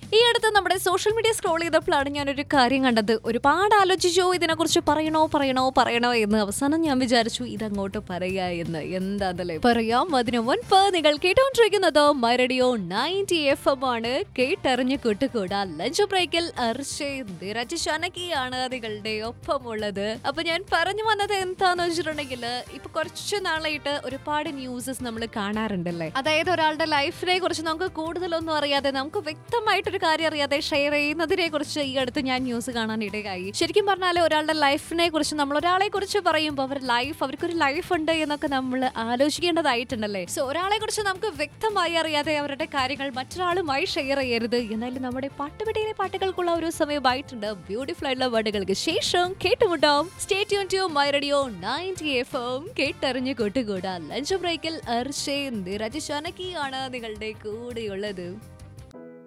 ഈ അടുത്ത് നമ്മുടെ സോഷ്യൽ മീഡിയ സ്ക്രോൾ ചെയ്തപ്പോഴാണ് ഞാനൊരു കാര്യം കണ്ടത് ഒരുപാട് ആലോചിച്ചോ ഇതിനെക്കുറിച്ച് പറയണോ പറയണോ പറയണോ എന്ന് അവസാനം ഞാൻ വിചാരിച്ചു ഇതങ്ങോട്ട് പറയുക എന്ന് എന്താന്നല്ലേ പറയാം അതിന് മുൻപ് നിങ്ങൾ കേട്ടോണ്ടിരിക്കുന്നത് മരടിയോ നയൻറ്റി എഫ് എം ആണ് കേട്ടറിഞ്ഞ് കൂട്ടുകൂടാ ലഞ്ച് ബ്രേക്കിൽ അർഷേ നിരജ് ശനകിയാണ് നിങ്ങളുടെ ഒപ്പമുള്ളത് അപ്പൊ ഞാൻ പറഞ്ഞു വന്നത് എന്താന്ന് വെച്ചിട്ടുണ്ടെങ്കിൽ ഇപ്പൊ കുറച്ച് നാളായിട്ട് ഒരുപാട് ന്യൂസസ് നമ്മൾ കാണാറുണ്ടല്ലേ അതായത് ഒരാളുടെ ലൈഫിനെ കുറിച്ച് നമുക്ക് കൂടുതലൊന്നും അറിയാതെ നമുക്ക് വ്യക്തമായിട്ടൊരു കാര്യം അറിയാതെ ഷെയർ ചെയ്യുന്നതിനെ കുറിച്ച് ഈ അടുത്ത് ഞാൻ ന്യൂസ് കാണാൻ ഇടയായി ശരിക്കും പറഞ്ഞാൽ ഒരാളുടെ ലൈഫിനെ കുറിച്ച് നമ്മൾ ഒരാളെ കുറിച്ച് പറയുമ്പോൾ അവർ ലൈഫ് അവർക്കൊരു ലൈഫ് ഉണ്ട് എന്നൊക്കെ നമ്മൾ ആലോചിക്കേണ്ടതായിട്ടുണ്ടല്ലേ സോ ഒരാളെ കുറിച്ച് നമുക്ക് വ്യക്തമായി അറിയാതെ അവരുടെ കാര്യങ്ങൾ മറ്റൊരാളുമായി ഷെയർ ചെയ്യരുത് എന്നാലും നമ്മുടെ പാട്ടുപെട്ടിയിലെ പാട്ടുകൾക്കുള്ള ഒരു സമയമായിട്ടുണ്ട് ബ്യൂട്ടിഫുൾ ആയിട്ടുള്ള വേർഡുകൾക്ക് ശേഷം കേട്ടുമുട്ടാം stay tune to my radio ninety F M കേട്ടറിഞ്ഞ് കൂട്ടുകൂടാ ലഞ്ച് ബ്രേക്കിൽ അർഷേ നിരജ് ശനകിയാണ് നിങ്ങളുടെ കൂടെയുള്ളത്